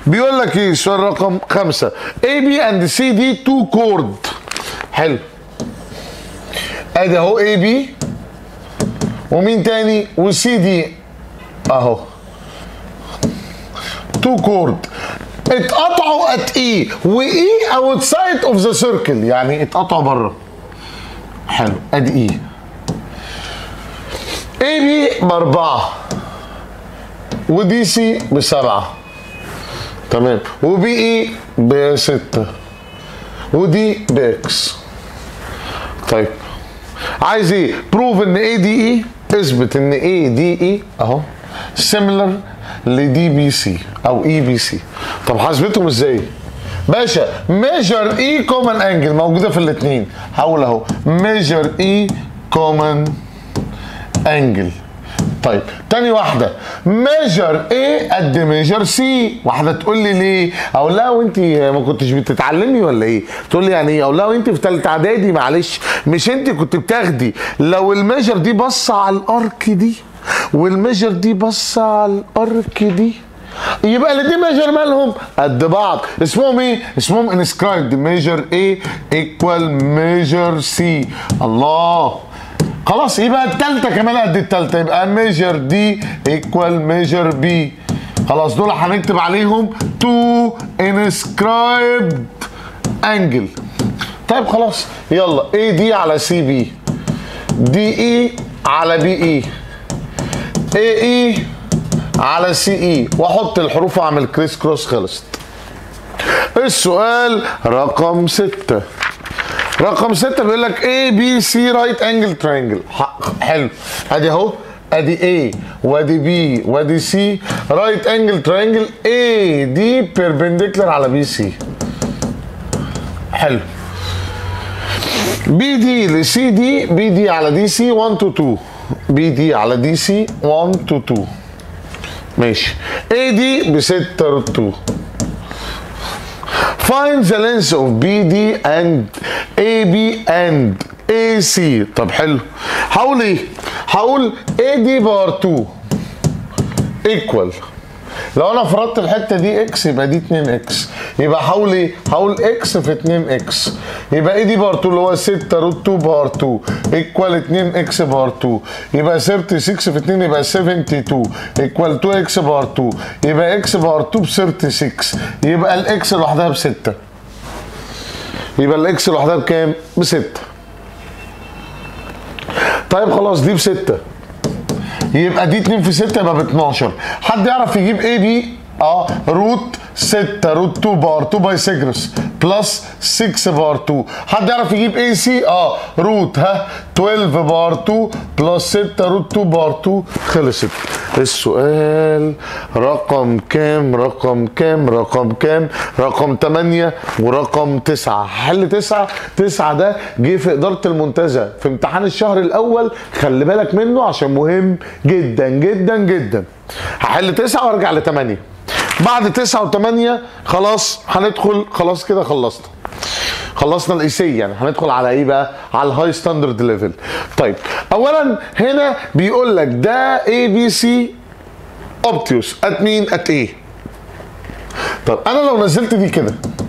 بيقول لك ايه السؤال رقم خمسة A B and C D two chord حلو ادي اهو A B ومين تاني وسي دي اهو تو كورد اتقطعوا ات اي واي اوتسايد اوف ذا سيركل يعني اتقطعوا بره حلو ادي اي اي بي باربعه ودي سي بسبعه تمام وبي اي بسته ودي باكس طيب عايز ايه بروف ان اي دي اي اثبت ان اي دي اي اهو سيميلر لدي بي سي او اي بي سي طب حاسبتهم ازاي باشا ميجر اي كومن انجل موجوده في الاثنين هقول اهو ميجر اي كومن انجل طيب تاني واحدة ميجر ايه قد ميجر سي واحدة تقول لي ليه اقول لها وانت ما كنتش بتتعلمي ولا ايه تقول لي يعني ايه اقول لها وانت في ثالثة اعدادي معلش مش انت كنت بتاخدي لو الميجر دي بص على الارك دي والميجر دي بص على الارك دي يبقى الاثنين ميجر مالهم قد بعض اسمهم ايه اسمهم انسكرايبد ميجر ايه ايكوال ميجر سي الله خلاص يبقى التالتة كمان قد التالتة يبقى ميجر دي ايكوال ميجر بي خلاص دول هنكتب عليهم تو انسكرايبد انجل طيب خلاص يلا اي دي على سي بي دي اي على بي اي اي اي على سي اي واحط الحروف واعمل كريس كروس خلصت السؤال رقم ستة رقم ستة بيقول لك A B C رايت انجل ترينجل حلو ادي اهو ادي A وادي B وادي C رايت انجل ترينجل A دي بيربنديكولار على بي سي حلو بي دي لسي دي بي دي على دي سي 1 تو 2 بي دي على دي سي 1 تو 2 ماشي A دي ب 6 روت 2 Find the length of BD and AB and AC طب حلو هقول ايه؟ هقول AD بار 2 equal لو انا فرضت الحته دي اكس يبقى دي 2 اكس يبقى هقول ايه؟ هقول اكس في 2 اكس يبقى ايه دي بار 2 اللي هو 6 روت 2 بار 2 ايكوال 2 اكس بار 2 يبقى 36 في 2 يبقى 72 ايكوال 2 اكس بار 2 يبقى اكس بار 2 ب 36 يبقى الاكس لوحدها ب 6 يبقى الاكس لوحدها بكام؟ ب 6 طيب خلاص دي ب 6 يبقى دي 2 في 6 يبقى ب 12 حد يعرف يجيب ايه بي اه روت 6 روت 2 بار 2 باي سيجرس بلس 6 بار 2 حد يعرف يجيب اي سي اه روت ها 12 بار 2 بلس 6 روت 2 بار 2 خلصت السؤال رقم كام رقم كام رقم كام رقم 8 ورقم 9 حل 9 9 ده جه في اداره المنتزه في امتحان الشهر الاول خلي بالك منه عشان مهم جدا جدا جدا هحل 9 وارجع ل 8 بعد 9 و8 خلاص هندخل خلاص كده خلصنا خلصنا الايسي يعني هندخل على ايه بقى على الهاي ستاندرد ليفل طيب اولا هنا بيقول لك ده اي بي سي اوبتيوس ات مين ات ايه طب انا لو نزلت دي كده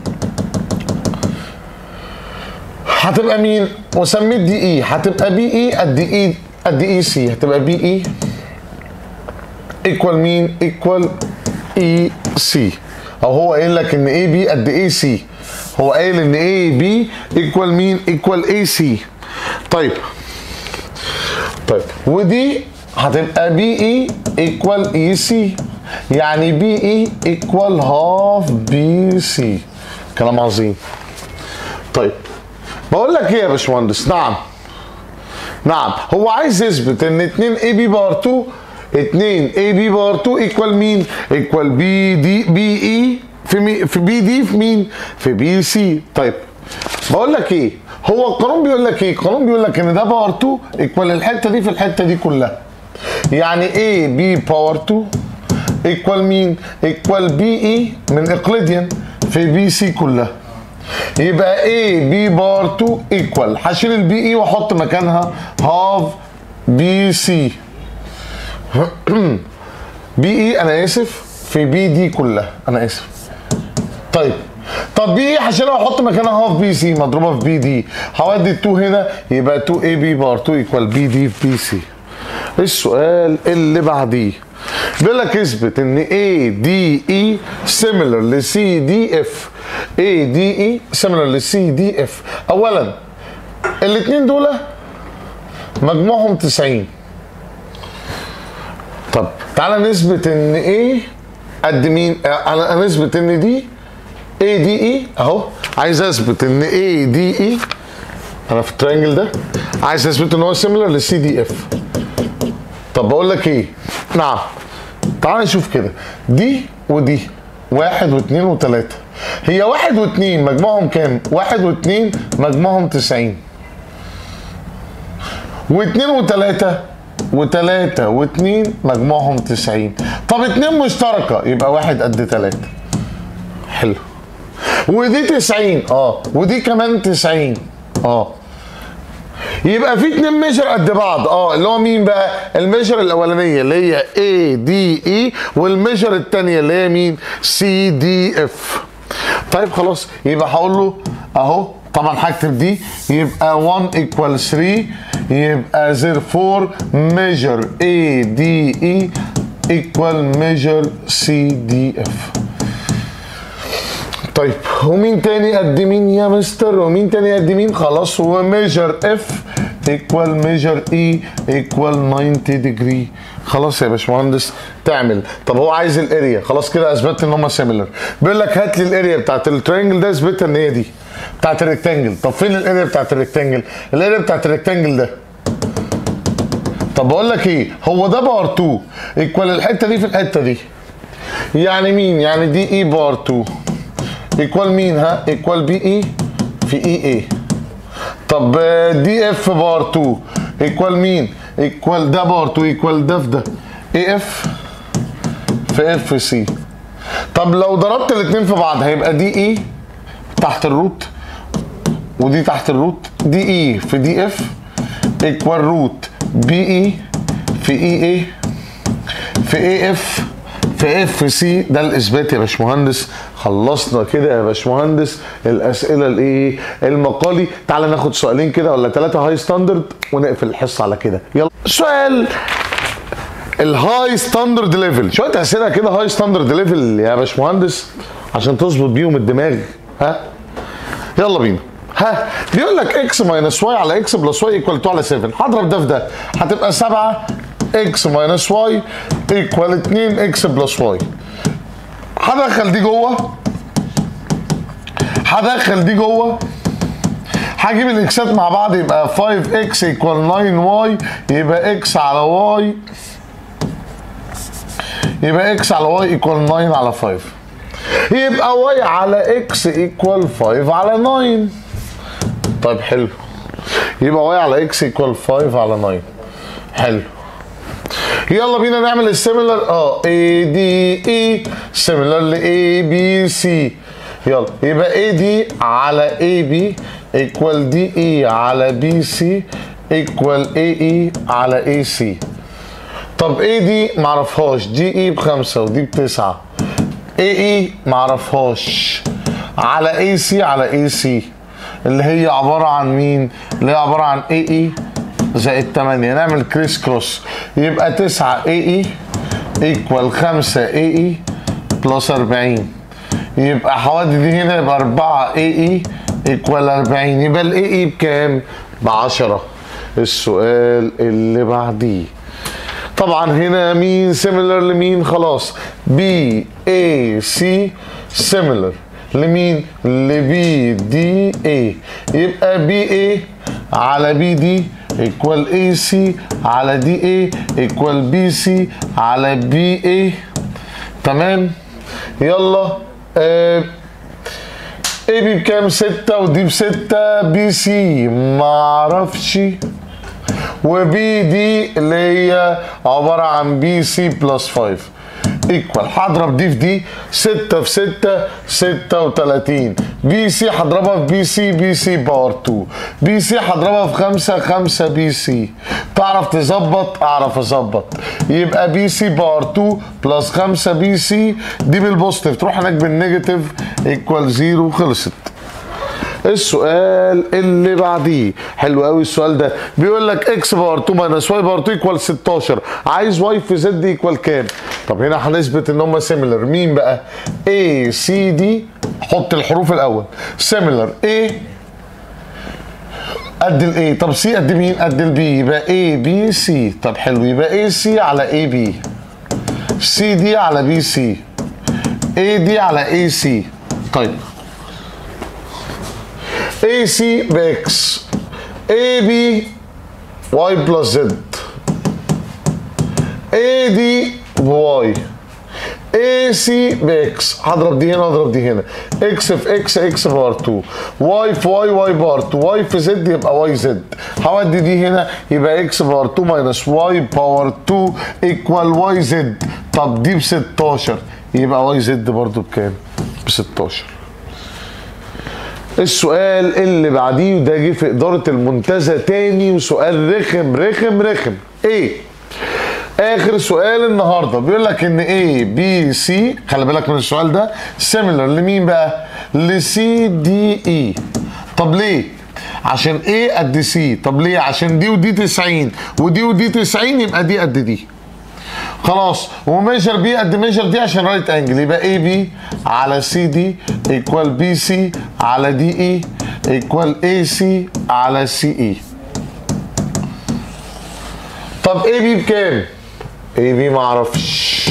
هتبقى مين وسميت دي اي هتبقى بي اي قد اي قد اي سي هتبقى بي اي ايكوال مين ايكوال اي سي او هو قايل لك ان اي بي قد اي سي هو قايل ان اي بي ايكوال مين ايكوال اي سي طيب طيب ودي هتبقى بي اي ايكوال اي سي يعني بي اي ايكوال هاف بي سي كلام عظيم طيب بقول لك ايه يا باشمهندس نعم نعم هو عايز يثبت ان 2 اي بي بار 2 2 اي بي بار 2 ايكوال مين؟ ايكوال بي دي بي اي في مي في بي دي في مين؟ في بي سي طيب بقول لك ايه؟ هو القانون بيقول لك ايه؟ القانون بيقول لك ان ده باور 2 ايكوال الحته دي في الحته دي كلها يعني اي بي باور 2 ايكوال مين؟ ايكوال بي اي من اقليديان في بي سي كلها يبقى اي بي بار 2 ايكوال هشيل البي اي واحط مكانها هاف بي سي بي اي انا اسف في بي دي كلها انا اسف طيب طب بي ايه عشان احط مكانها هاف بي سي مضروبه في بي دي هودي 2 هنا يبقى 2 اي بي بار 2 ايكوال بي دي في بي سي السؤال اللي بعديه بيقول لك اثبت ان اي دي اي سيميلر لسي دي اف اي دي اي سيميلر لسي دي اف اولا الاثنين دول مجموعهم 90 طب تعالى نثبت ان ايه قد مين انا انا اثبت ان دي اي دي اي اهو عايز اثبت ان اي دي اي انا في الترينجل ده عايز اثبت ان هو سيميلر للسي دي اف طب بقول لك ايه نعم تعال نشوف كده دي ودي واحد واثنين وثلاثة هي واحد واثنين مجموعهم كام؟ واحد واثنين مجموعهم تسعين واثنين وثلاثة وثلاثة واثنين مجموعهم تسعين طب اتنين مشتركة يبقى واحد قد ثلاثة حلو ودي تسعين اه ودي كمان تسعين اه يبقى في اتنين ميجر قد بعض اه اللي هو مين بقى الميجر الاولانيه اللي هي اي دي اي والميجر الثانيه اللي هي مين سي دي اف طيب خلاص يبقى هقول له اهو طبعا هكتب دي يبقى 1 equal 3 يبقى therefore measure A D E equal measure C D F طيب ومين تاني قد مين يا مستر ومين تاني قد مين خلاص هو ميجر اف ايكوال ميجر اي ايكوال 90 ديجري خلاص يا باشمهندس تعمل طب هو عايز الاريا خلاص كده اثبتت ان هم سيميلر بيقول لك هات لي الاريا بتاعت الترينجل ده اثبتها ان هي دي بتاعت الريكتانجل طب فين الاريا بتاعت الريكتانجل الاريا بتاعت الريكتانجل ده طب بقول لك ايه هو ده بار 2 ايكوال الحته دي في الحته دي يعني مين يعني دي اي بار 2 ايكوال مين ها ايكوال بي اي في اي اي طب دي اف بار 2 ايكوال مين ايكوال ده بار 2 ايكوال ده في ده اي اف في اف سي طب لو ضربت الاثنين في بعض هيبقى دي اي تحت الروت ودي تحت الروت دي اي في دي اف ايكوال روت بي اي في اي اي في اي اف في اف سي ده الاثبات يا باشمهندس خلصنا كده يا باشمهندس الاسئله الايه المقالي تعال ناخد سؤالين كده ولا ثلاثه هاي ستاندرد ونقفل الحصه على كده يلا سؤال الهاي ستاندرد ليفل شويه اسئله كده هاي ستاندرد ليفل يا باشمهندس عشان تظبط بيهم الدماغ ها يلا بينا ها بيقول لك اكس ماينس واي على اكس بلس واي ايكوال 2 على 7 هضرب ده في ده هتبقى 7 اكس ماينس واي ايكوال 2 اكس بلس واي هدخل دي جوه هدخل دي جوه هجيب الاكسات مع بعض يبقى 5 اكس ايكوال 9 واي يبقى اكس على واي يبقى اكس على واي ايكوال 9 على 5 يبقى واي على اكس ايكوال 5 على 9 طيب حلو يبقى واي على اكس ايكوال 5 على 9 حلو يلا بينا نعمل السيميلر اه اي دي اي سيميلر لاي بي سي يلا يبقى اي دي على اي بي ايكوال دي اي على بي سي ايكوال اي اي على اي سي طب اي دي معرفهاش دي اي بخمسة ودي بتسعة اي اي معرفهاش على اي سي على اي سي اللي هي عبارة عن مين؟ اللي هي عبارة عن اي اي زائد 8 نعمل كريس كروس يبقى 9 اي اي ايكوال 5 اي اي بلس 40 يبقى حوادي دي هنا يبقى 4 اي اي ايكوال 40 يبقى الاي اي بكام؟ ب 10 السؤال اللي بعديه طبعا هنا مين سيميلر لمين خلاص بي اي سي سيميلر لمين لبي دي اي يبقى بي اي على بي دي ايكوال اي سي على دي اي ايكوال بي سي على بي اي تمام يلا آه اي بي بكام ستة ودي بستة بي سي معرفش وبي دي اللي هي عبارة عن بي سي بلس 5 ايكوال هضرب دي في دي 6 في 6 36 بي سي هضربها في بي سي بي سي باور 2 بي سي هضربها في 5 5 بي سي تعرف تظبط اعرف اظبط يبقى بي سي باور 2 بلس 5 بي سي دي بالبوزيتيف تروح هناك بالنيجاتيف ايكوال 0 خلصت السؤال اللي بعديه حلو قوي السؤال ده بيقول لك اكس باور 2 ماينس واي باور 2 ايكوال 16 عايز واي في زد ايكوال كام طب هنا هنثبت ان هم سيميلر مين بقى A C D حط الحروف الاول سيميلر A قد الاي طب سي قد مين قد البي يبقى A B C طب حلو يبقى A C على A B C D على B C A D على A C طيب AC بإكس AB Y بلس زد AD بواي AC بإكس هضرب دي هنا هضرب دي هنا إكس في إكس إكس بار 2 واي في واي واي بار 2 واي في زد يبقى واي زد هودي دي هنا يبقى إكس بار 2 ماينس واي باور 2 إيكوال واي زد طب دي ب 16 يبقى واي زد برضو بكام؟ ب 16 السؤال اللي بعديه ده جه في إدارة المنتزه تاني وسؤال رخم رخم رخم ايه اخر سؤال النهارده بيقول لك ان A B C خلي بالك من السؤال ده سيميلر لمين بقى؟ ل C D E طب ليه؟ عشان A قد C طب ليه؟ عشان دي ودي 90 ودي ودي 90 يبقى دي قد دي خلاص وميجر بي قد ميجر دي عشان رايت انجل يبقى اي بي على سي دي ايكوال بي سي على دي اي ايكوال اي سي على سي اي طب اي بي بكام؟ اي بي معرفش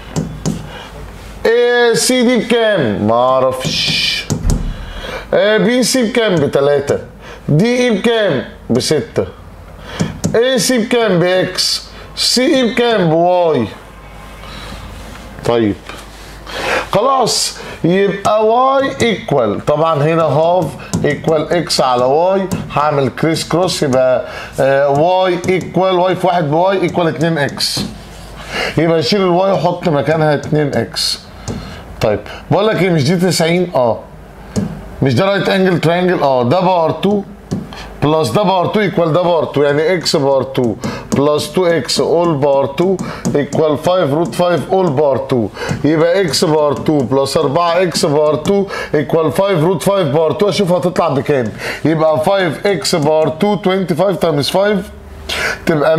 اي سي دي بكام؟ معرفش بي سي بكام؟ بتلاتة دي اي بكام؟ بستة اي سي بكام؟ باكس سي اي بكام بواي طيب خلاص يبقى واي ايكوال طبعا هنا هاف ايكوال اكس على واي هعمل كريس كروس يبقى واي ايكوال واي في واحد بواي ايكوال 2 اكس يبقى اشيل الواي واحط مكانها 2 اكس طيب بقول لك ايه مش دي 90 اه مش ده رايت انجل ترينجل اه ده باور 2 بلس ده باور 2 ايكوال ده باور 2 يعني اكس باور 2 بلس 2 اكس اول باور 2 ايكوال 5 روت 5 اول باور 2 يبقى اكس باور 2 بلس 4 اكس باور 2 ايكوال 5 روت 5 باور 2 اشوف هتطلع بكام يبقى 5 اكس باور 2 25 تايمز 5 تبقى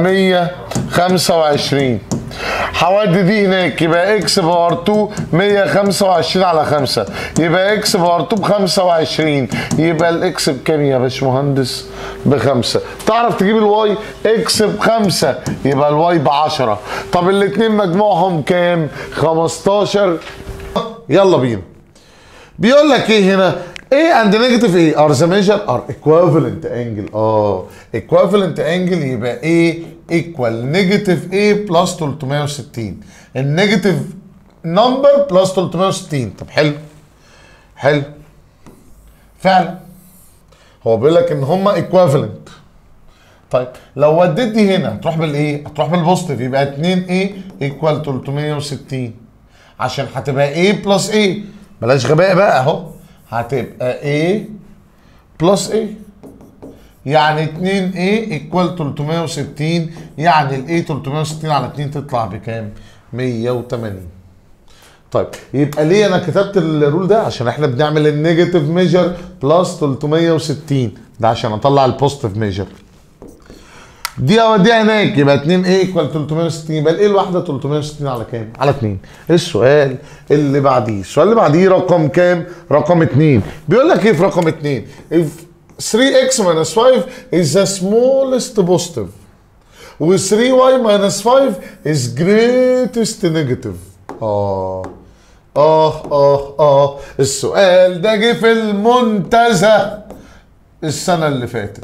125 هودي دي هناك يبقى اكس باور 2 125 على 5 يبقى اكس باور 2 ب 25 يبقى الاكس بكام يا باشمهندس؟ بخمسة تعرف تجيب الواي اكس بخمسة يبقى الواي ب 10 طب الاثنين مجموعهم كام؟ 15 يلا بينا بيقول لك ايه هنا A and negative A are the measure are equivalent angle اه equivalent angle يبقى A equal negative A plus 360 النيجاتيف نمبر بلس 360 طب حلو حلو فعلا هو بيقول لك ان هما equivalent طيب لو وديت دي هنا هتروح بالايه؟ هتروح بالبوزيتيف يبقى 2 A equal 360 عشان هتبقى A بلس A بلاش غباء بقى اهو هتبقى A بلس A يعني 2 A ايكوال 360 يعني ال A 360 على 2 تطلع بكام؟ 180 طيب يبقى ليه انا كتبت الرول ده عشان احنا بنعمل النيجاتيف ميجر بلس 360 ده عشان اطلع البوزيتيف ميجر دي اوديها هناك يبقى 2 ايه ايكوال 360 يبقى الايه الواحده 360 على كام؟ على 2 السؤال اللي بعديه السؤال اللي بعديه رقم كام؟ رقم 2 بيقول لك ايه في رقم 2 if 3x minus 5 is the smallest positive و 3y minus 5 is greatest negative اه اه اه اه السؤال ده جه في المنتزه السنه اللي فاتت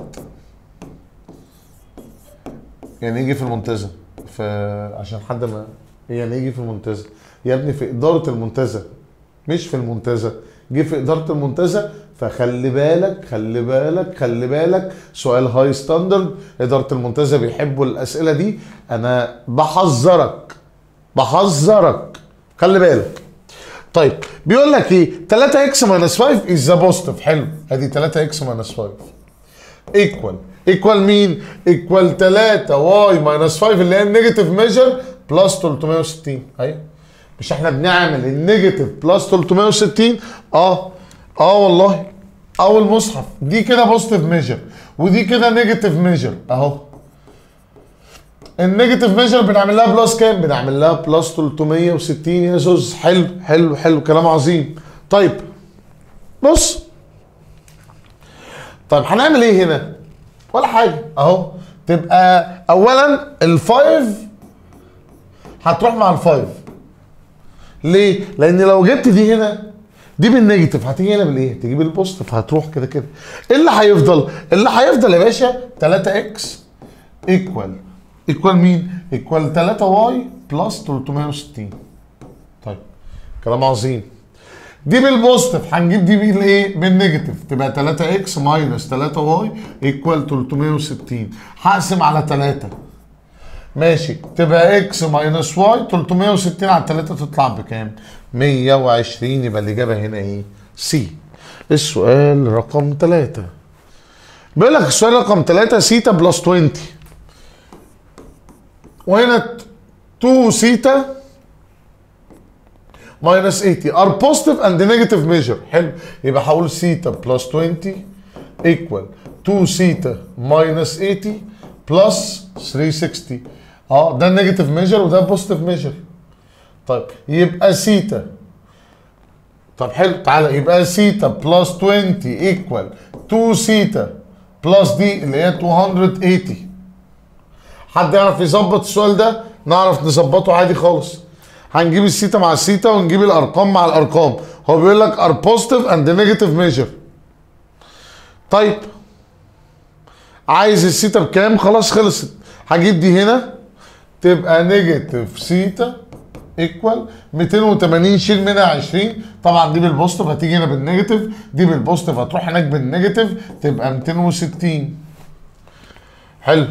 يعني يجي في المنتزه ف عشان حد ما يعني يجي في المنتزه يا ابني في اداره المنتزه مش في المنتزه جه في اداره المنتزه فخلي بالك خلي بالك خلي بالك سؤال هاي ستاندرد اداره المنتزه بيحبوا الاسئله دي انا بحذرك بحذرك خلي بالك طيب بيقول لك ايه 3 اكس ماينس 5 از ذا بوزيتيف حلو ادي 3 اكس ماينس 5 ايكوال ايكوال مين؟ ايكوال 3 واي ماينس 5 اللي هي النيجاتيف ميجر بلس 360 ايوه مش احنا بنعمل النيجاتيف بلس 360 اه اه والله او المصحف دي كده بوزيتيف ميجر ودي كده نيجاتيف ميجر اهو النيجاتيف ميجر بنعمل لها بلس كام؟ بنعمل لها بلس 360 يا زوز حلو حلو حلو كلام عظيم طيب بص طيب هنعمل ايه هنا؟ ولا حاجه اهو تبقى اولا الفايف هتروح مع الفايف ليه؟ لان لو جبت دي هنا دي بالنيجاتيف هتيجي هنا بالايه؟ تجيب البوزيتيف هتروح كده كده. ايه اللي هيفضل؟ اللي هيفضل يا باشا 3 اكس ايكوال ايكوال مين؟ ايكوال 3 واي بلس 360. طيب كلام عظيم. دي بالبوزيتيف هنجيب دي بالايه؟ بالنيجاتيف تبقى 3 اكس ماينس 3 واي ايكوال 360 هقسم على 3 ماشي تبقى اكس ماينس واي 360 على 3 تطلع بكام؟ 120 يبقى الاجابه هنا ايه؟ سي السؤال رقم 3 بيقول لك السؤال رقم 3 سيتا بلس 20 وهنا 2 سيتا minus 80 are positive and negative measure حلو يبقى هقول سيتا بلس 20 equal 2 سيتا minus 80 بلس 360 اه ده نيجاتيف ميجر وده بوزيتيف ميجر طيب يبقى سيتا طب حلو تعالى يبقى سيتا بلس 20 ايكوال 2 سيتا بلس دي اللي هي 280 حد يعرف يظبط السؤال ده نعرف نظبطه عادي خالص هنجيب السيتا مع السيتا ونجيب الارقام مع الارقام هو بيقول لك ار بوزيتيف اند نيجاتيف ميجر طيب عايز السيتا بكام خلاص خلصت هجيب دي هنا تبقى نيجاتيف سيتا ايكوال 280 شيل منها 20 طبعا دي بالبوزيتيف هتيجي هنا بالنيجاتيف دي بالبوزيتيف هتروح هناك بالنيجاتيف تبقى 260 حلو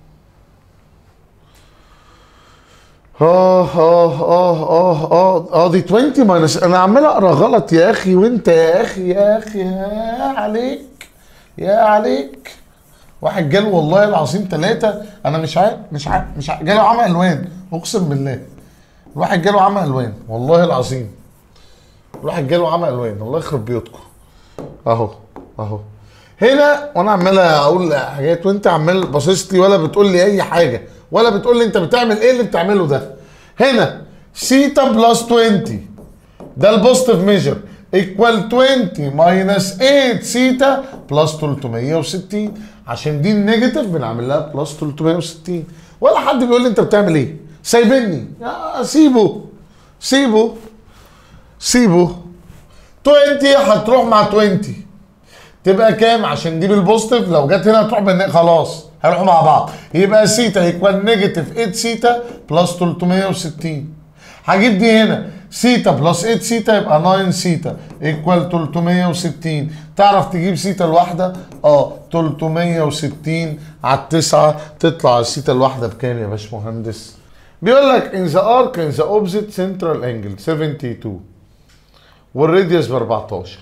اه اه اه اه اه اه دي 20 ماينس انا عمال اقرا غلط يا اخي وانت يا اخي يا اخي يا عليك يا عليك واحد جاله والله العظيم ثلاثة أنا مش عارف مش عارف مش عارف جاله عمى ألوان أقسم بالله الواحد جاله عمى ألوان والله العظيم الواحد جاله عمى ألوان الله يخرب بيوتكم أهو أهو هنا وأنا عمال أقول حاجات وأنت عمال باصص لي ولا بتقول لي أي حاجة ولا بتقول لي أنت بتعمل إيه اللي بتعمله ده هنا سيتا بلس 20 ده البوزيتيف ميجر ايكوال 20 ماينس 8 سيتا بلس 360 عشان دي النيجاتيف بنعمل لها بلس 360 ولا حد بيقول لي انت بتعمل ايه سايبني يا سيبه سيبه سيبه 20 هتروح مع 20 تبقى كام عشان دي بالبوزيتيف لو جت هنا هتروح بالن خلاص هيروحوا مع بعض يبقى سيتا ايكوال نيجاتيف 8 سيتا بلس 360 هجيب دي هنا سيتا بلس 8 سيتا يبقى 9 سيتا ايكوال 360 تعرف تجيب سيتا الواحده اه 360 على التسعه تطلع السيتا الواحده بكام يا باشمهندس بيقول لك ان ذا ارك ان ذا اوبزيت سنترال انجل 72 والراديوس ب 14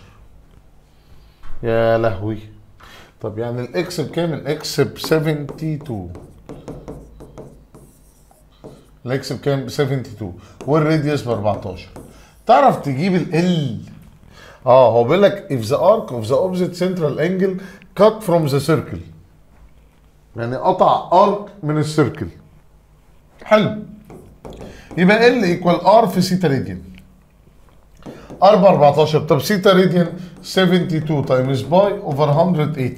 يا لهوي طب يعني الاكس بكام الاكس ب 72 الاكس بكام ب 72 والراديوس ب 14 تعرف تجيب ال اه هو بيقول لك if the arc of the opposite central angle cut from the circle يعني قطع ارك من السيركل حلو يبقى ال ايكوال ار في سيتا راديان ار ب 14 طب سيتا راديان 72 تايمز باي اوفر 180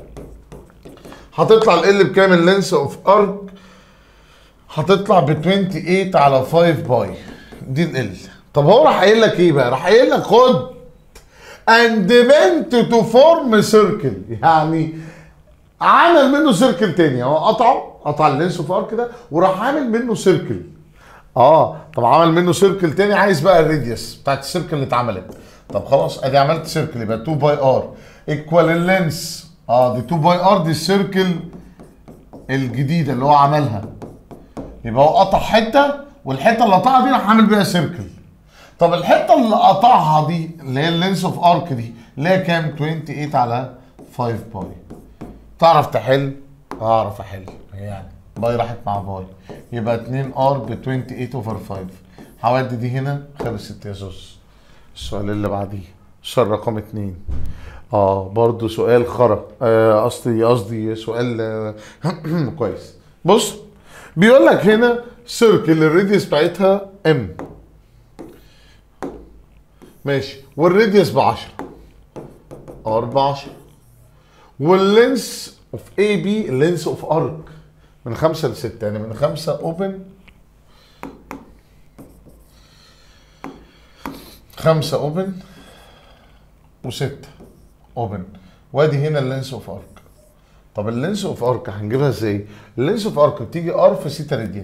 هتطلع ال بكام اللينس اوف ارك هتطلع ب 28 على 5 باي دي ال طب هو راح قايل لك ايه بقى؟ راح قايل لك خد and meant to form circle يعني عمل منه سيركل تاني هو قطعه قطع اللينس اوف ارك ده وراح عامل منه سيركل اه طب عمل منه سيركل تاني عايز بقى الراديوس بتاعت السيركل اللي اتعملت طب خلاص ادي عملت سيركل يبقى 2 باي ار ايكوال اللينس اه دي 2 باي ار دي السيركل الجديده اللي هو عملها يبقى هو قطع حته والحته اللي قطعها دي راح عامل بيها سيركل طب الحته اللي قطعها دي اللي هي اللينس اوف ارك دي اللي هي كام 28 على 5 باي تعرف تحل اعرف احل يعني باي راحت مع باي يبقى 2 ار ب 28 اوفر 5 هودي دي هنا خلصت يا زوز السؤال اللي بعديه السؤال رقم 2 اه برضو سؤال خرا آه، قصدي قصدي سؤال آه، كويس بص بيقول لك هنا سيركل الراديوس بتاعتها ام ماشي والراديوس ب 10 ار ب 10 واللينس اوف اي بي اللينس اوف ارك من 5 ل 6 يعني من 5 اوبن 5 اوبن و6 اوبن وادي هنا اللينس اوف ارك طب اللينس اوف ارك هنجيبها ازاي؟ اللينس اوف ارك بتيجي ار في سيتا راديان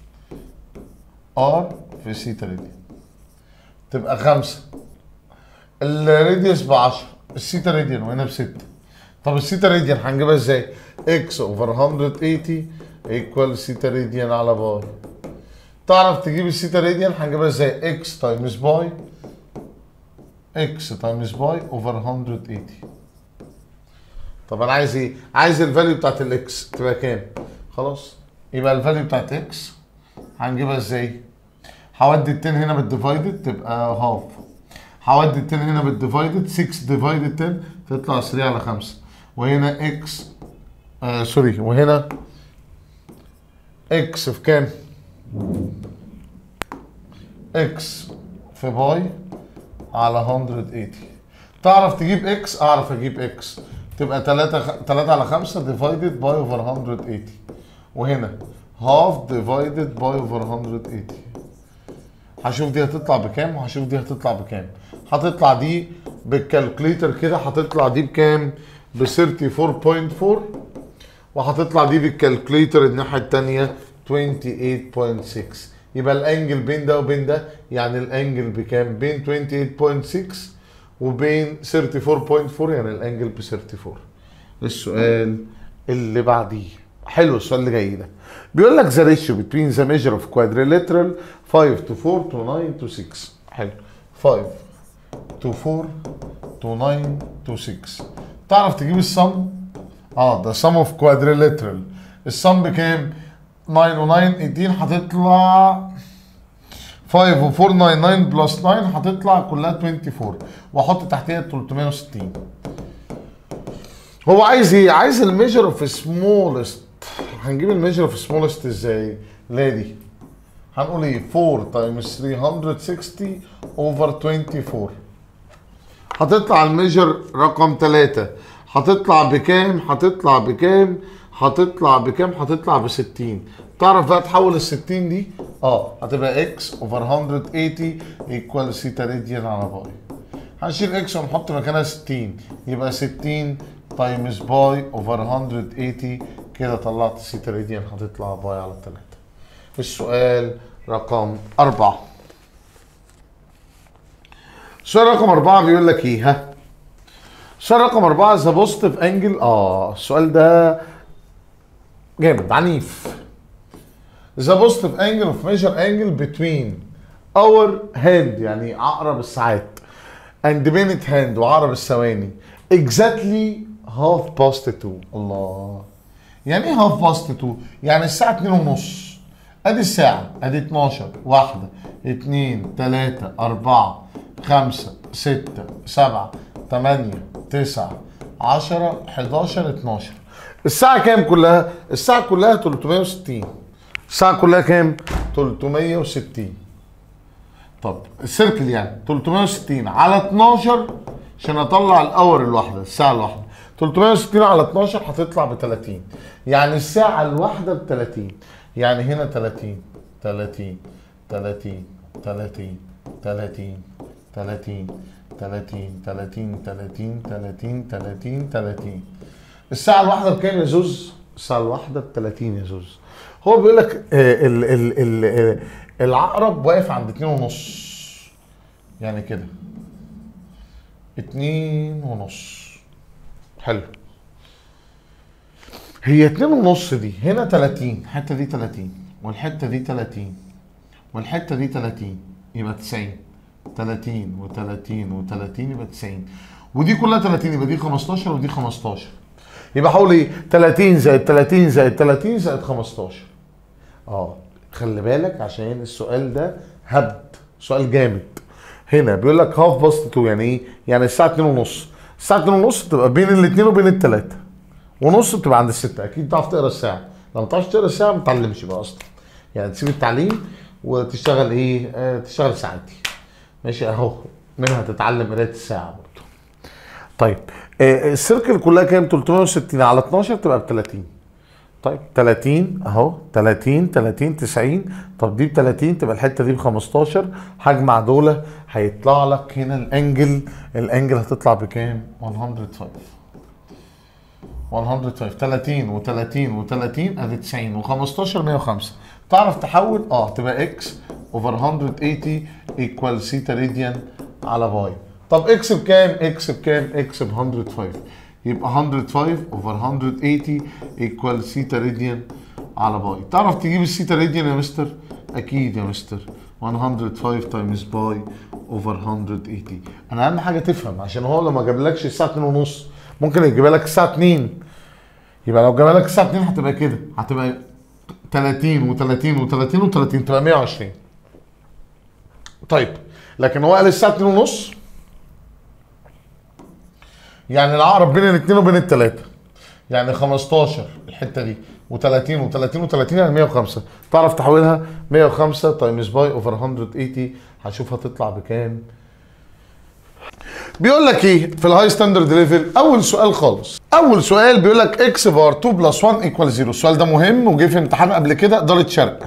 ار في سيتا راديان تبقى 5 الراديوس ب 10 السيتا راديان وهنا ب 6 طب السيتا راديان هنجيبها ازاي؟ اكس اوفر 180 ايكوال سيتا راديان على باي تعرف تجيب السيتا راديان هنجيبها ازاي؟ اكس تايمز باي اكس تايمز باي اوفر 180 طب انا عايز ايه؟ عايز الفاليو بتاعت الاكس تبقى كام؟ خلاص يبقى الفاليو بتاعت اكس هنجيبها ازاي؟ هودي ال 10 هنا بالديفايدد تبقى هاف هودي ال 10 هنا بالديفايدد 6 ديفايدد 10 تطلع 3 على 5 وهنا اكس آه سوري وهنا اكس في كام؟ اكس في باي على 180 تعرف تجيب اكس اعرف اجيب اكس تبقى 3 خ... 3 على 5 ديفايدد باي اوفر 180 وهنا هاف ديفايدد باي اوفر 180 هشوف دي هتطلع بكام وهشوف دي هتطلع بكام هتطلع دي بالكالكوليتر كده هتطلع دي بكام ب 34.4 وهتطلع دي بالكالكوليتر الناحيه الثانيه 28.6 يبقى الانجل بين ده وبين ده يعني الانجل بكام بين 28.6 وبين 34.4 يعني الانجل ب 34 السؤال اللي بعديه حلو السؤال اللي جاي ده بيقول لك ذا ريشيو بتوين ذا ميجر اوف كوادريلاترال 5 تو 4 تو 9 تو 6 حلو 5 تو 4 تو 9 تو 6 تعرف تجيب الصم اه ده sum اوف كوادريلاترال الصم بكام 9 و9 18 هتطلع 5 و 4 9 9 بلس 9 هتطلع كلها 24 واحط تحتها 360 هو عايز ايه؟ عايز الميجر اوف سمولست هنجيب الميجر اوف سمولست ازاي؟ لا دي هنقول ايه؟ 4 تايمز 360 اوفر 24 هتطلع الميجر رقم 3 هتطلع بكام؟ هتطلع بكام؟ هتطلع بكام؟ هتطلع ب 60 تعرف بقى تحول ال 60 دي؟ اه هتبقى اكس اوفر 180 ايكوال سيتا راديان على باي هنشيل اكس ونحط مكانها 60 يبقى 60 تايمز باي اوفر 180 كده طلعت سيتا راديان هتطلع باي على 3 السؤال رقم أربعة السؤال رقم أربعة بيقول لك إيه ها؟ السؤال رقم أربعة ذا بوزيتيف أنجل آه السؤال ده جامد عنيف ذا بوزيتيف أنجل أوف ميجر أنجل بتوين اور هاند يعني عقرب الساعات اند مينت هاند وعقرب الثواني اكزاكتلي هاف باست 2 الله يعني ايه هاف باست 2 يعني الساعه 2 ونص ادي الساعه ادي 12 واحده 2 3 4 5 6 7 8 9 10 11 12 الساعه كام كلها الساعه كلها 360 الساعه كلها كام 360 طب السيركل يعني 360 على 12 عشان اطلع الاور الواحده الساعه الواحده 360 على 12 هتطلع ب 30 يعني الساعه الواحده ب 30 يعني هنا 30 30 30 30 30 30 30 30 30 30 30 30 الساعه الواحده بكام يا زوز؟ الساعه الواحده ب 30 يا زوز هو بيقول لك آه، ال ال ال آه، العقرب واقف عند 2 ونص يعني كده اتنين ونص حلو هي اتنين ونص دي هنا 30 الحته دي 30 والحته دي 30 والحته دي 30 يبقى 90 30 و30 و30 يبقى 90 ودي كلها 30 يبقى دي 15 ودي 15 يبقى حول ايه 30 زائد 30 زائد 30 زائد 15 اه خلي بالك عشان السؤال ده هبد سؤال جامد هنا بيقول لك هاف باست 2 يعني ايه يعني الساعه 2 ونص الساعه 2 ونص تبقى بين الاثنين وبين الثلاثه ونص بتبقى عند الستة اكيد تعرف تقرا الساعه لو ما تعرفش تقرا الساعه ما تتعلمش بقى اصلا يعني تسيب التعليم وتشتغل ايه آه تشتغل ساعتي ماشي اهو منها تتعلم قرايه الساعه برضه طيب آه السيركل كلها كام 360 على 12 تبقى ب 30 طيب 30 اهو 30 30 90 طب دي ب 30 تبقى الحته دي ب 15 هجمع دول هيطلع لك هنا الانجل الانجل هتطلع بكام 105 105 30 و30 و30 ادي 90 و15 105 تعرف تحول اه تبقى اكس اوفر 180 ايكوال سيتا راديان على باي طب اكس بكام اكس بكام اكس ب 105 يبقى 105 اوفر 180 ايكوال سيتا راديان على باي تعرف تجيب السيتا راديان يا مستر اكيد يا مستر 105 تايمز باي اوفر 180 انا اهم حاجه تفهم عشان هو لو ما جابلكش الساعه 2 ونص ممكن يجيبها لك الساعه 2 يبقى لو جابها لك الساعه 2 هتبقى كده هتبقى 30 و30 و30 و30 تبقى 120 طيب لكن هو قال الساعه 2 ونص يعني العقرب بين الاثنين وبين الثلاثه يعني 15 الحته دي و30 و30 و30 يعني 105 تعرف تحولها 105 تايمز باي اوفر 180 هشوف هتطلع بكام بيقول لك ايه في الهاي ستاندرد ليفل اول سؤال خالص اول سؤال بيقول لك اكس بار 2 بلس 1 ايكوال 0 السؤال ده مهم وجه في امتحان قبل كده اداره شرق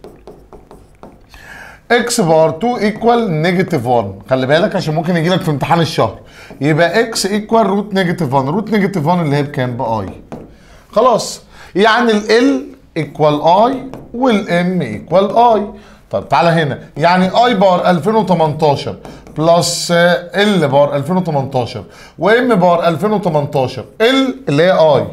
اكس بار 2 ايكوال نيجاتيف 1 خلي بالك عشان ممكن يجي لك في امتحان الشهر يبقى اكس ايكوال روت نيجاتيف 1 روت نيجاتيف 1 اللي هي بكام باي خلاص يعني ال ايكوال اي والام ايكوال اي طب تعالى هنا يعني اي بار 2018 بلس ال بار 2018 وام بار 2018 ال اللي هي اي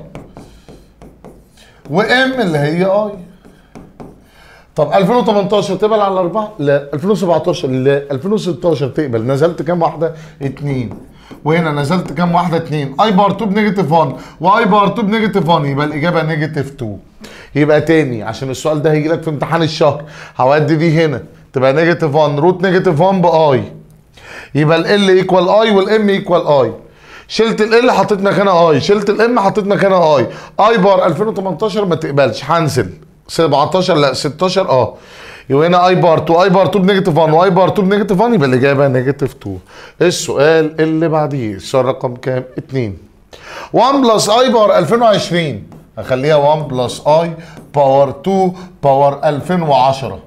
وام اللي هي اي طب 2018 تقبل على الاربعه؟ لا 2017 لا 2016 تقبل نزلت كام واحده؟ اتنين وهنا نزلت كام واحده؟ اتنين اي بار 2 بنيجاتيف 1 واي بار 2 بنيجاتيف 1 يبقى الاجابه نيجاتيف 2 يبقى تاني عشان السؤال ده هيجي لك في امتحان الشهر هودي دي هنا تبقى نيجاتيف 1 روت نيجاتيف 1 باي يبقى ال ايكوال اي والام ايكوال اي شلت ال حطيت مكانها اي شلت الام حطيت مكانها اي اي بار 2018 ما تقبلش هنزل 17 لا 16 اه يبقى هنا اي بار 2 اي بار 2 بنيجاتيف 1 واي بار 2 بنيجاتيف 1 يبقى الاجابه نيجاتيف 2 السؤال اللي بعديه السؤال رقم كام 2 1 بلس اي بار 2020 هخليها 1 بلس اي باور 2 باور 2010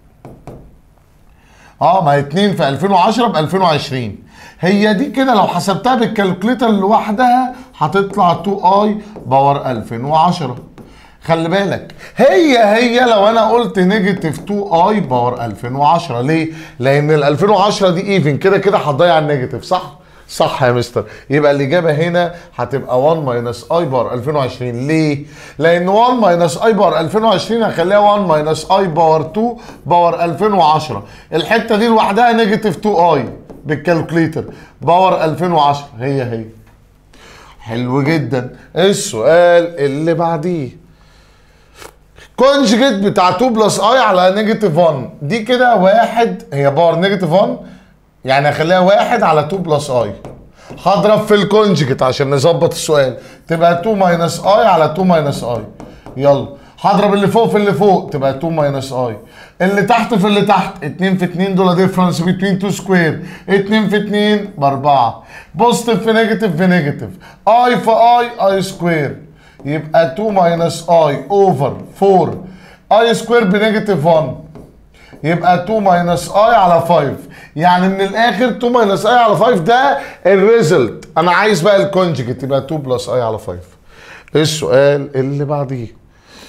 اه ما هي 2 في 2010 ب 2020 هي دي كده لو حسبتها بالكالكوليتر لوحدها هتطلع 2 اي باور 2010 خلي بالك هي هي لو انا قلت نيجاتيف 2 اي باور 2010 ليه؟ لان ال 2010 دي ايفن كده كده هتضيع النيجاتيف صح؟ صح يا مستر يبقى الاجابه هنا هتبقى 1 ماينس اي بار 2020 ليه؟ لان 1 ماينس اي بار 2020 هخليها 1 ماينس اي باور 2 باور 2010 الحته دي لوحدها نيجاتيف 2 اي بالكالكوليتر باور 2010 هي هي حلو جدا السؤال اللي بعديه كونجيجيت بتاع 2 بلس اي على نيجاتيف 1 دي كده واحد هي باور نيجاتيف 1 يعني هخليها واحد على 2 بلس اي هضرب في الكونجيجيت عشان نظبط السؤال تبقى 2 ماينس اي على 2 ماينس اي يلا هضرب اللي فوق في اللي فوق تبقى 2 ماينس اي اللي تحت في اللي تحت 2 في 2 دول ديفرنس بين 2 سكوير 2 في 2 ب 4 بوزيتيف في نيجاتيف في نيجاتيف اي في اي اي سكوير يبقى 2 ماينس اي اوفر 4 اي سكوير بنيجاتيف 1 يبقى 2 ماينس اي على 5 يعني من الاخر 2 ماينس اي على 5 ده الريزلت انا عايز بقى الكونجكت يبقى 2 بلس اي على 5 السؤال اللي بعديه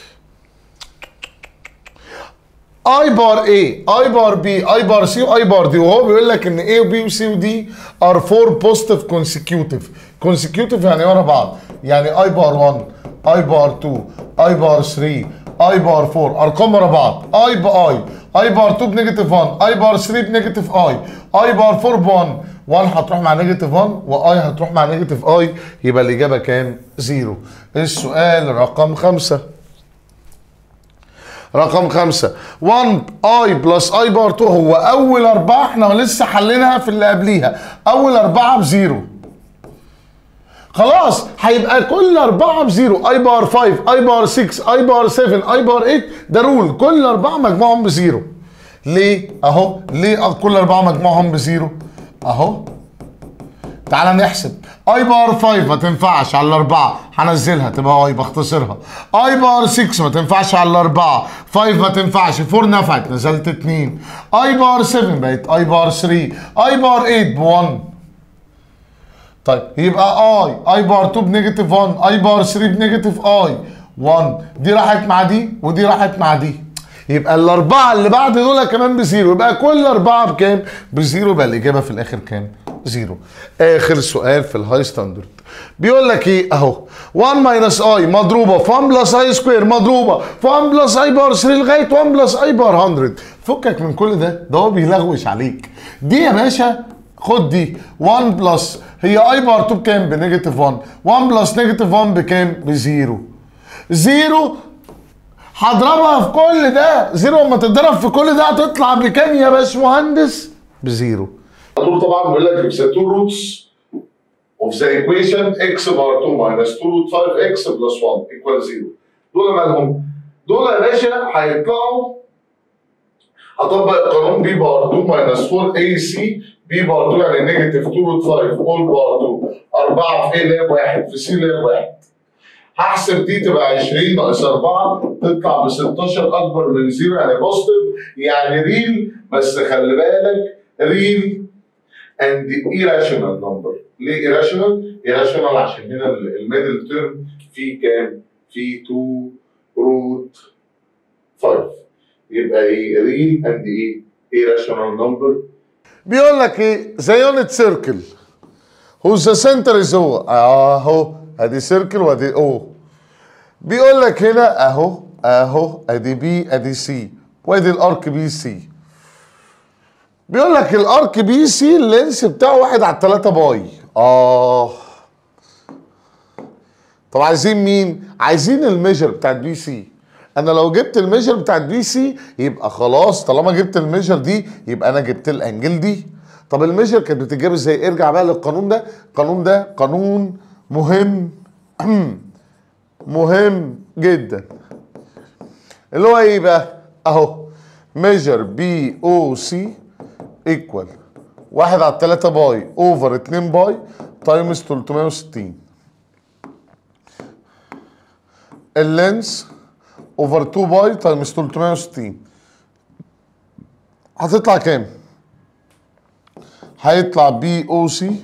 اي بار اي اي بار بي اي بار سي واي بار دي وهو بيقول لك ان اي وبي وسي ودي ار فور بوزيتيف كونسيكيوتيف كونسيكيوتيف يعني ورا بعض يعني اي بار 1 اي بار 2 اي بار 3 اي بار 4 ارقام ورا بعض اي باي اي بار 2 بنيجاتيف 1 اي بار 3 بنيجاتيف اي اي بار 4 ب 1 1 هتروح مع نيجاتيف 1 واي هتروح مع نيجاتيف اي يبقى الاجابه كام؟ زيرو السؤال رقم خمسة رقم خمسة 1 اي بلس اي بار 2 هو اول اربعه احنا لسه حلينها في اللي قبليها اول اربعه بزيرو خلاص هيبقى كل اربعه بزيرو اي بار 5 اي بار 6 اي بار 7 اي بار 8 ده رول كل اربعه مجموعهم بزيرو ليه اهو ليه كل اربعه مجموعهم بزيرو اهو تعالى نحسب اي بار 5 ما تنفعش على الاربعه هنزلها تبقى اي بختصرها اي بار 6 ما تنفعش على الاربعه 5 ما تنفعش 4 نفعت نزلت 2 اي بار 7 بقت اي بار 3 اي بار 8 ب 1 طيب يبقى اي اي بار 2 بنيجاتيف 1 اي بار 3 بنيجاتيف اي 1 دي راحت مع دي ودي راحت مع دي يبقى الاربعه اللي بعد دول كمان بزيرو يبقى كل اربعه بكام؟ بزيرو يبقى الاجابه في الاخر كام؟ زيرو اخر سؤال في الهاي ستاندرد بيقول لك ايه اهو 1 ماينس اي مضروبه في 1 بلس اي سكوير مضروبه في 1 بلس اي بار 3 لغايه 1 بلس اي بار 100 فكك من كل ده ده هو بيلغوش عليك دي يا باشا خد دي 1 بلس هي اي بار 2 بكام بنيجاتيف 1 1 بلس نيجاتيف 1 بكام بزيرو زيرو هضربها في كل ده زيرو لما تتضرب في كل ده هتطلع بكام يا باشمهندس بزيرو طول طبعا بيقول لك if the two roots of the equation x bar 2 minus 2 root 5 x plus 1 equal 0 دول مالهم؟ دول يا باشا هيطلعوا هطبق قانون بي بار 2 minus 4 اي سي بي بار 2 يعني نيجاتيف 2 روت 5 اول بار 2 4 في ايه لاب 1 في سي لاب 1 هحسب دي تبقى 20 ناقص 4 تطلع ب 16 اكبر من زيرو يعني بوزيتيف يعني ريل بس خلي بالك ريل and irrational number ليه irrational؟ irrational عشان هنا الميدل تيرم فيه كام؟ فيه 2 روت 5 يبقى ايه real and ايه irrational number بيقول لك ايه ذا يونت سيركل هو ذا سنتر از هو اهو ادي سيركل وادي او بيقول لك هنا اهو اهو ادي بي ادي سي وادي الارك بي سي بيقول لك الارك بي سي اللينس بتاعه واحد على 3 باي اه طب عايزين مين؟ عايزين الميجر بتاعت بي سي انا لو جبت الميجر بتاعت بي سي يبقى خلاص طالما جبت الميجر دي يبقى انا جبت الانجل دي طب الميجر كانت بتتجاب ازاي؟ ارجع بقى للقانون ده القانون ده قانون مهم مهم جدا اللي هو ايه بقى؟ اهو ميجر بي او سي ايكوال واحد على 3 باي اوفر 2 باي تايمز 360 اللينس اوفر 2 باي تايمز 360 هتطلع كام؟ هيطلع بي او سي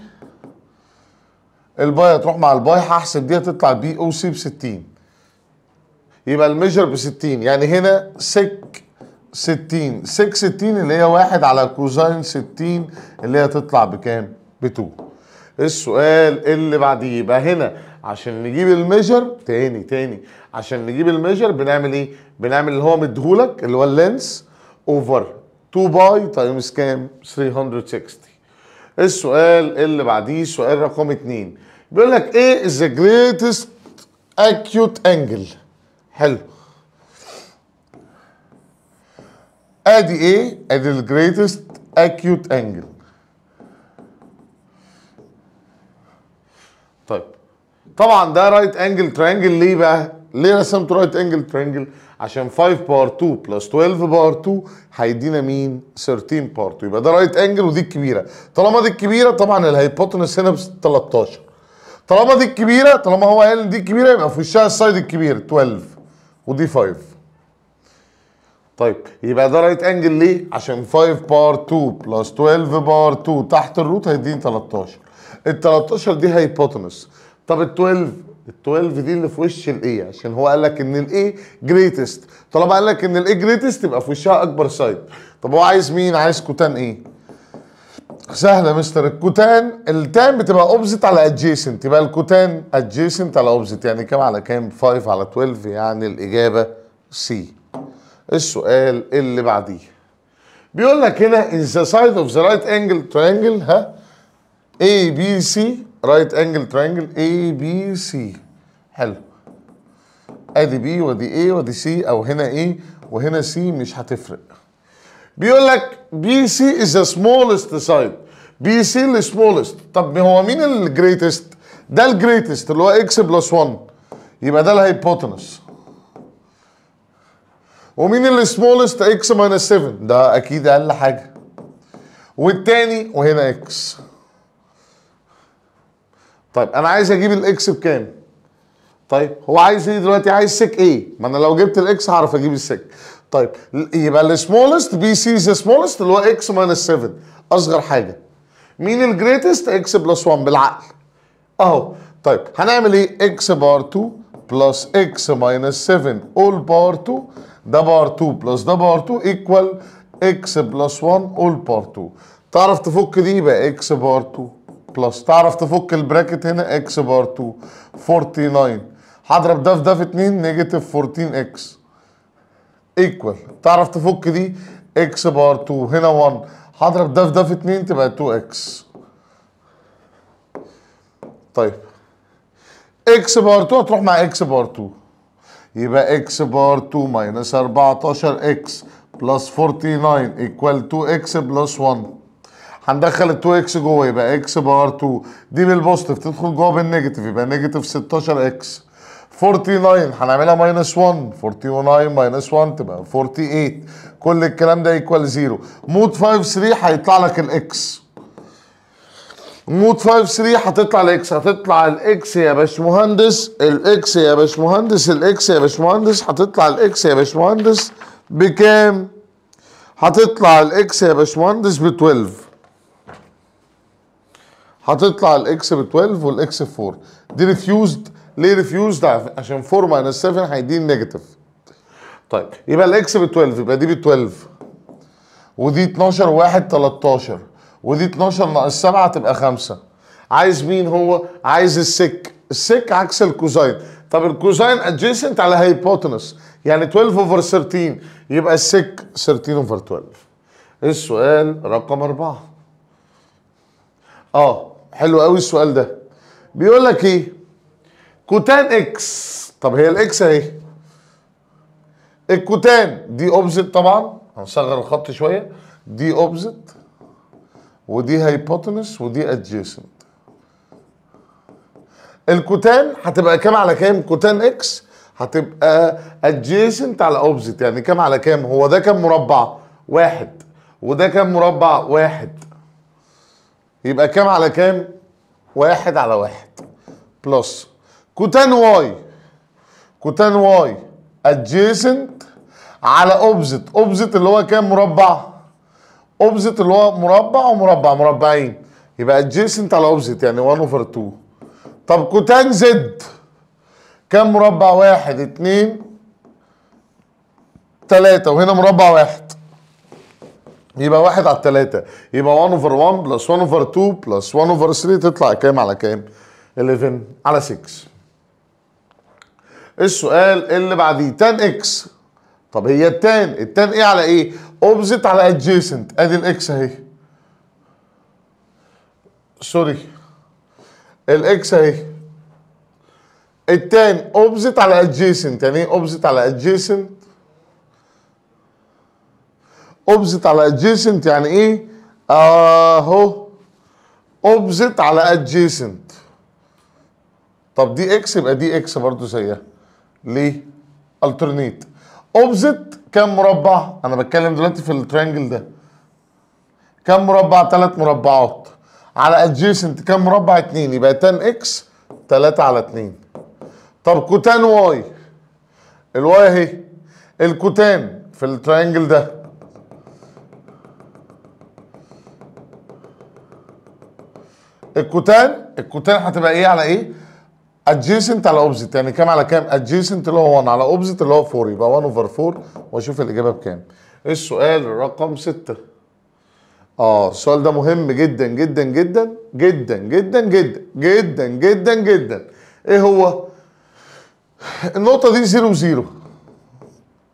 الباي هتروح مع الباي هحسب دي هتطلع بي او سي ب 60 يبقى الميجر ب 60 يعني هنا سك 60 سك 60 اللي هي واحد على كوزين 60 اللي هي تطلع بكام؟ ب 2 السؤال اللي بعديه يبقى هنا عشان نجيب الميجر تاني تاني عشان نجيب الميجر بنعمل ايه؟ بنعمل اللي هو مديهولك اللي هو اللينس اوفر 2 باي تايمز كام؟ 360 السؤال اللي بعديه سؤال رقم 2 بيقول لك ايه is the greatest acute angle حلو ادي ايه؟ ادي ال greatest acute angle طيب طبعا ده رايت انجل ترينجل ليه بقى؟ ليه رسمت رايت انجل ترينجل؟ عشان 5 باور 2 بلس 12 باور 2 هيدينا مين؟ 13 باور 2 يبقى ده رايت انجل ودي الكبيره طالما دي الكبيره طبعا الهيبوتنس هنا ب 13 طالما دي الكبيره طالما هو قال إن دي الكبيره يبقى في وشها السايد الكبير 12 ودي 5 طيب يبقى ده رايت انجل ليه؟ عشان 5 باور 2 بلس 12 باور 2 تحت الروت هيديني 13 ال 13 دي هيبوتنس طب ال 12 ال 12 دي اللي في وش الايه عشان هو قال لك ان الايه جريتست طالما قال لك ان الايه جريتست يبقى في وشها اكبر سايد طب هو عايز مين عايز كوتان ايه سهله يا مستر الكوتان التان بتبقى اوبزيت على ادجيسنت يبقى الكوتان ادجيسنت على اوبزيت يعني كام على كام 5 على 12 يعني الاجابه سي السؤال اللي بعديه بيقول لك هنا in the side of the right angle triangle ها A B C right angle triangle A B C حلو ادي بي ودي A ودي C او هنا A وهنا C مش هتفرق بيقول لك بي سي از ذا سمولست سايد بي سي السمولست طب هو مين الجريتست ده الجريتست اللي هو اكس بلس 1 يبقى ده الهيبوتنس ومين السمولست اكس ماينس 7 ده اكيد اقل حاجه والتاني وهنا اكس طيب انا عايز اجيب الاكس بكام طيب هو عايز ايه دلوقتي عايز سيك ايه ما انا لو جبت الاكس هعرف اجيب السيك طيب يبقى السمولست بي سي ذا سمولست اللي هو اكس ماينس 7 اصغر حاجه مين الجريتست اكس بلس 1 بالعقل اهو طيب هنعمل ايه اكس بار 2 بلس اكس ماينس 7 اول بار 2 ده بار 2 بلس ده بار 2 ايكوال اكس بلس 1 اول بار 2 تعرف تفك دي يبقى اكس بار 2 بلس تعرف تفك البراكت هنا اكس بار 2 49 هضرب ده في ده في 2 نيجاتيف 14 اكس ايكوال تعرف تفك دي اكس بار 2 هنا 1 هضرب ده في ده في 2 تبقى 2 اكس طيب اكس بار 2 هتروح مع اكس بار 2 يبقى اكس بار 2 ماينس 14 اكس بلس 49 ايكوال 2 اكس بلس 1 هندخل ال 2 اكس جوه يبقى اكس بار 2 دي بالبوزيتيف تدخل جوه بالنيجاتيف يبقى نيجاتيف 16 اكس 49 هنعملها ماينس 1 49 ماينس 1 تبقى 48 كل الكلام ده ايكوال 0 مود 5 3 هيطلع لك الاكس مود 5 3 هتطلع الاكس هتطلع الاكس يا باشمهندس الاكس يا باشمهندس الاكس يا باشمهندس هتطلع الاكس يا باشمهندس بكام؟ هتطلع الاكس يا باشمهندس ب 12 هتطلع الاكس ب 12 والاكس ب 4 دي ريفيوزد ليه ريفيوزد عشان 4 ماينس 7 هيديني نيجاتيف طيب يبقى الاكس ب 12 يبقى دي ب 12 ودي 12 واحد 13 ودي 12 ناقص 7 تبقى 5 عايز مين هو؟ عايز السك السك عكس الكوزاين طب الكوزاين ادجيسنت على هيبوتنس يعني 12 اوفر 13 يبقى السك 13 اوفر 12 السؤال رقم 4 اه حلو قوي السؤال ده بيقول لك ايه كوتان اكس طب هي الاكس اهي الكوتان دي اوبزيت طبعا هنصغر الخط شويه دي اوبزيت ودي هايبوتنس ودي ادجيسنت الكوتان هتبقى كام على كام كوتان اكس هتبقى ادجيسنت على اوبزيت يعني كام على كام هو ده كام مربع واحد وده كام مربع واحد يبقى كام على كام واحد على واحد بلس كوتان واي كوتان واي ادجيسنت على اوبزيت اوبزيت اللي هو كام مربع اوبزيت اللي هو مربع ومربع مربعين يبقى ادجيسنت على اوبزيت يعني 1 اوفر 2 طب كوتان زد كام مربع واحد اتنين تلاتة وهنا مربع واحد يبقى واحد على التلاتة يبقى 1 اوفر 1 بلس 1 اوفر 2 بلس 1 اوفر 3 تطلع كام على كام؟ 11 على 6 السؤال اللي بعديه تان اكس طب هي التان التان ايه على ايه؟ اوبزيت على ادجيسنت ادي الاكس اهي سوري الاكس اهي التان اوبزيت على ادجيسنت يعني ايه اوبزيت على ادجيسنت اوبزيت على ادجيسنت يعني ايه اهو اوبزيت على ادجيسنت طب دي اكس يبقى دي اكس برضو زيها ليه الترنيت اوبزيت كام مربع انا بتكلم دلوقتي في الترينجل ده كام مربع ثلاث مربعات على ادجيسنت كام مربع اتنين يبقى تان اكس 3 على 2 طب كوتان واي الواي اهي الكوتان في الترينجل ده الكوتان الكوتان هتبقى ايه على ايه؟ ادجيسنت على اوبزيت يعني كام على كام؟ ادجيسنت اللي هو 1 على اوبزيت اللي هو 4 يبقى 1 اوفر 4 واشوف الاجابه بكام. السؤال رقم 6 اه السؤال ده مهم جدا جدا جدا جدا جدا جدا جدا جدا جدا ايه هو؟ النقطة دي 0 0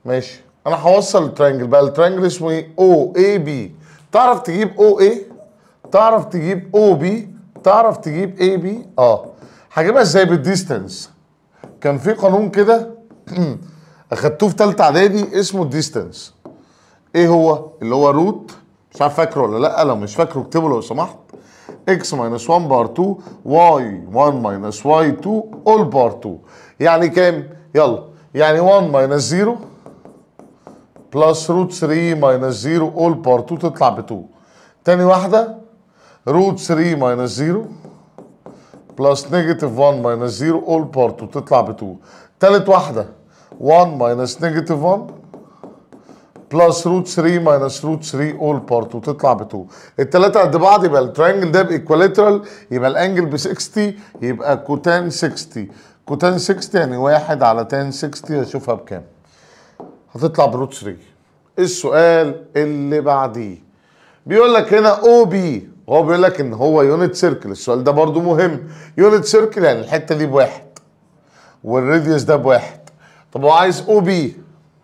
ماشي انا هوصل الترينجل بقى الترينجل اسمه ايه او اي بي تعرف تجيب او اي تعرف تجيب او بي تعرف تجيب اي بي اه هجيبها ازاي بالديستنس كان في قانون كده اخدتوه في ثالثه اعدادي اسمه الديستنس ايه هو اللي هو روت مش عارف فاكره ولا لا لو مش فاكره اكتبه لو سمحت x minus 1 بار 2 y 1 minus y 2 all بار 2 يعني كام يلا يعني 1 minus 0 بلس روت 3 minus 0 all بار 2 تطلع ب 2 تاني واحدة روت 3 minus 0 بلس نيجاتيف 1 minus 0 all بار 2 تطلع ب 2 تالت واحدة 1 minus نيجاتيف 1 بلس روت 3 ماينس روت 3 اول بارت وتطلع ب 2 الثلاثه قد بعض يبقى الترينجل ده بايكواليترال يبقى الانجل ب 60 يبقى كوتان 60 كوتان 60 يعني 1 على تان 60 اشوفها بكام هتطلع بروت 3 السؤال اللي بعديه بيقول لك هنا او بي هو بيقول لك ان هو يونت سيركل السؤال ده برضو مهم يونت سيركل يعني الحته دي بواحد والراديوس ده بواحد طب هو عايز او بي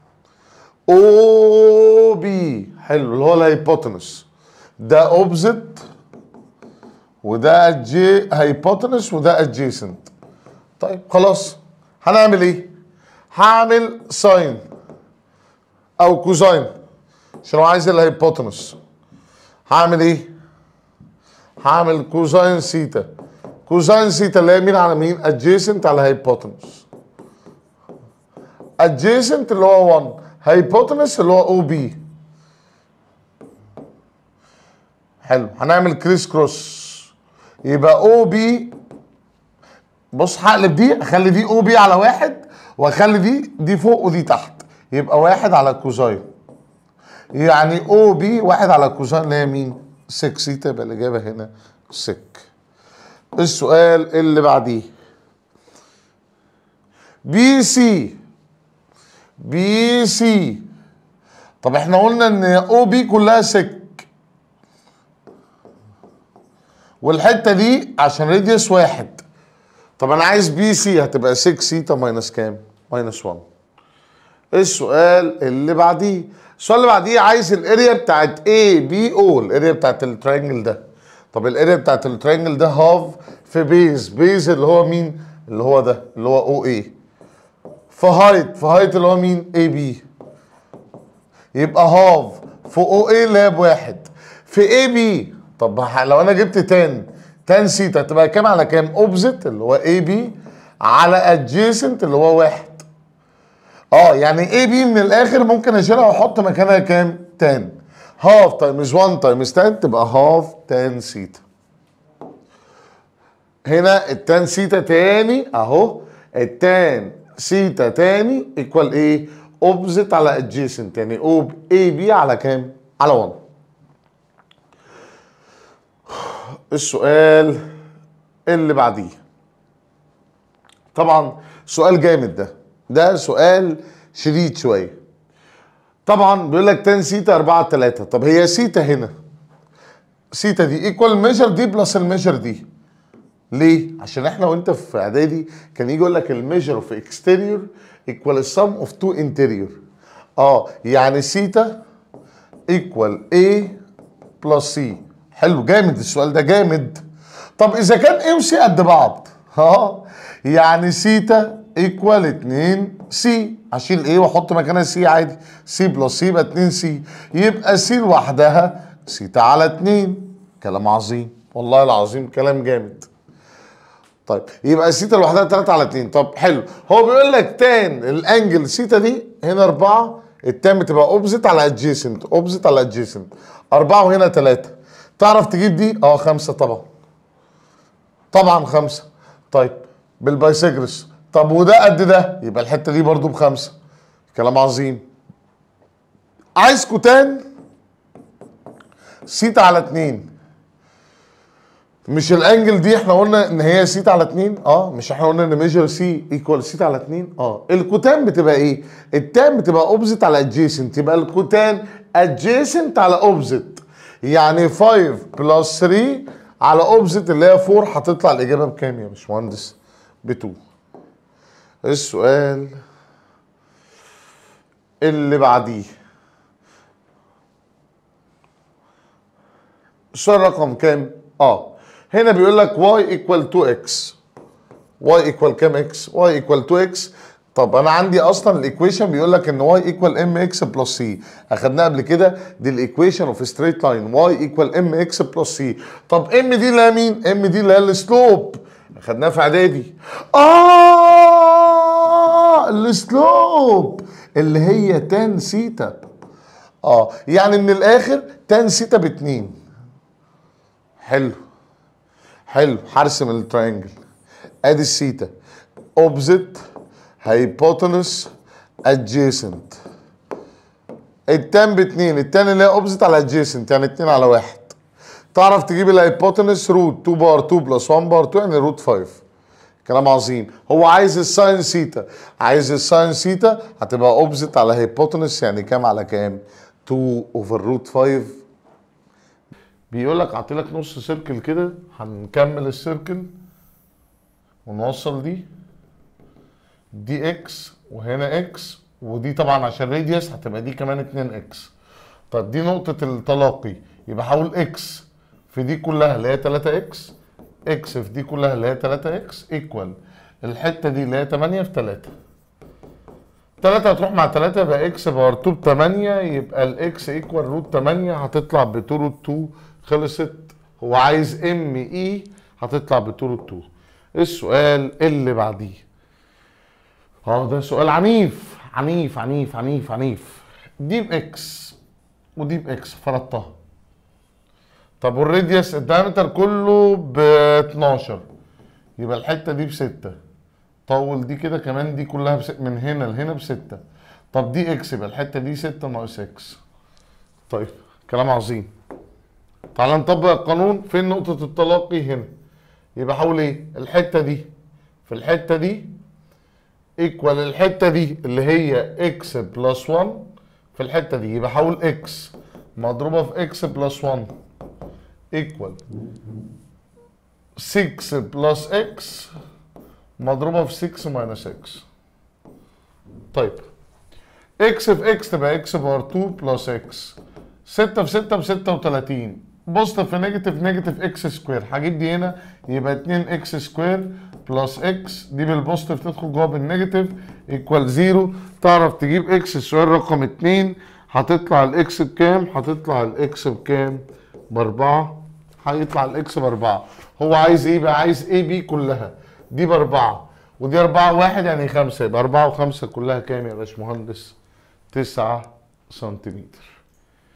او بي حلو اللي هو الهيبوتنس ده اوبزيت وده جي هيبوتنس وده ادجيسنت طيب خلاص هنعمل ايه هعمل ساين او كوزاين عشان هو عايز الهيبوتنس هعمل ايه هعمل كوزاين سيتا كوزاين سيتا اللي هي مين على مين ادجيسنت على هيبوتنس adjacent اللي هو 1 hypotenuse اللي هو او بي حلو هنعمل كريس كروس يبقى او بي بص هقلب دي اخلي دي او بي على واحد واخلي دي دي فوق ودي تحت يبقى واحد على كوزاين يعني او بي واحد على كوزاين اللي هي مين؟ 6 سيتا يبقى الاجابه هنا 6 السؤال اللي بعديه بي سي بي سي طب احنا قلنا ان او بي كلها سك والحته دي عشان راديوس واحد طب انا عايز بي سي هتبقى 6 سيتا ماينس كام؟ ماينس 1 السؤال اللي بعديه السؤال اللي بعديه عايز الاريا بتاعت اي بي او الاريا بتاعت الترينجل ده طب الاريا بتاعت الترينجل ده هاف في بيز بيز اللي هو مين؟ اللي هو ده اللي هو او اي في هايت في هايت اللي هو مين؟ اي بي يبقى هاف في او اي اللي هي بواحد في اي بي طب ه- لو انا جبت تان تان سيتا تبقى كام على كام؟ اوبزيت اللي هو اي بي على ادجيسنت اللي هو واحد اه يعني اي بي من الاخر ممكن اشيلها واحط مكانها كام؟ تان هاف تايمز 1 تايمز تان تبقى هاف تان سيتا هنا التان سيتا تاني اهو التان سيتا تاني ايكوال ايه؟ اوبزيت على ادجيسنت يعني او اي بي على كام؟ على 1 السؤال اللي بعديه طبعا سؤال جامد ده ده سؤال شديد شويه طبعا بيقول لك تان سيتا 4 3 طب هي سيتا هنا سيتا دي ايكوال الميجر دي بلس الميجر دي ليه؟ عشان احنا وانت في اعدادي كان يجي يقول لك الميجر اوف اكستيريور ايكوال السم اوف تو انتيريور اه يعني سيتا ايكوال A بلس سي حلو جامد السؤال ده جامد طب اذا كان A وسي قد بعض اه يعني سيتا ايكوال 2 سي اشيل ايه واحط مكانها سي عادي سي بلس سي يبقى 2 سي يبقى سي لوحدها سيتا على 2 كلام عظيم والله العظيم كلام جامد طيب يبقى سيتا لوحدها 3 على 2 طب حلو هو بيقول لك تان الانجل سيتا دي هنا 4 التان بتبقى اوبزيت على ادجيسنت اوبزيت على ادجيسنت 4 وهنا 3 تعرف تجيب دي اه 5 طبعا طبعا 5 طيب بالبايسجرس طب وده قد ده يبقى الحته دي برضو بخمسه كلام عظيم عايز كوتان سيتا على 2 مش الانجل دي احنا قلنا ان هي سيتا على 2 اه مش احنا قلنا ان ميجر سي ايكوال سيتا على 2 اه الكوتان بتبقى ايه التان بتبقى اوبزيت على ادجيسنت يبقى الكوتان ادجيسنت على اوبزيت يعني 5 بلس 3 على اوبزيت اللي هي 4 هتطلع الاجابه بكام يا باشمهندس ب 2 السؤال اللي بعديه السؤال رقم كام؟ اه هنا بيقول لك y equal 2x y equal كام x؟ y equal 2x طب انا عندي اصلا الايكويشن بيقول لك ان y equal mx بلس c اخدناها قبل كده دي الايكويشن اوف ستريت لاين y equal mx بلس c طب m دي اللي هي مين؟ m دي اللي هي السلوب اخدناها في اعدادي اه السلوب اللي هي تان سيتا اه يعني من الاخر تان سيتا باتنين حلو حلو هرسم التراينجل ادي السيتا اوبزيت هايبوتنس ادجيسنت التان باتنين التان اللي هي اوبزيت على ادجيسنت يعني اتنين على واحد تعرف تجيب الهايبوتنس روت 2 بار 2 بلس 1 بار 2 يعني روت 5 كلام عظيم هو عايز الساين سيتا عايز الساين سيتا هتبقى اوبزيت على هايبوتنس يعني كام على كام 2 اوفر روت 5 بيقول لك اعطي لك نص سيركل كده هنكمل السيركل ونوصل دي دي اكس وهنا اكس ودي طبعا عشان راديوس هتبقى دي كمان 2 اكس طب دي نقطة التلاقي يبقى حول اكس في دي كلها اللي هي 3 اكس اكس في دي كلها اللي هي 3 اكس ايكوال الحتة دي اللي هي 8 في 3 3 هتروح مع 3 يبقى اكس باور 2 ب 8 يبقى الاكس ايكوال روت 8 هتطلع ب 2 روت 2 خلصت هو عايز ام اي هتطلع ب 2 روت 2 السؤال اللي بعديه اه ده سؤال عنيف عنيف عنيف عنيف عنيف دي باكس ودي باكس فرضتها طب والراديوس الدايمتر كله ب 12 يبقى الحته دي بستة طول دي كده كمان دي كلها بس من هنا لهنا بستة طب دي اكس يبقى الحته دي 6 ناقص اكس طيب كلام عظيم تعال نطبق القانون فين نقطة التلاقي هنا يبقى حول ايه الحتة دي في الحتة دي ايكوال الحتة دي اللي هي اكس بلس 1 في الحتة دي يبقى حول اكس مضروبة في اكس بلس 1 ايكوال 6 بلس اكس مضروبة في 6 ماينس اكس طيب اكس في اكس تبقى اكس باور 2 بلس اكس 6 في 6 ب 36 بوزيتيف في نيجاتيف نيجاتيف اكس سكوير هجيب دي هنا يبقى 2 اكس سكوير بلس اكس دي بالبوزيتيف تدخل جوه بالنيجاتيف ايكوال 0 تعرف تجيب اكس السؤال رقم 2 هتطلع الاكس بكام؟ هتطلع الاكس بكام؟ باربعة هيطلع الاكس باربعة هو عايز ايه بقى؟ عايز اي بي كلها دي باربعة ودي أربعة واحد يعني خمسة يبقى أربعة وخمسة كلها كام يا باشمهندس؟ تسعة سنتيمتر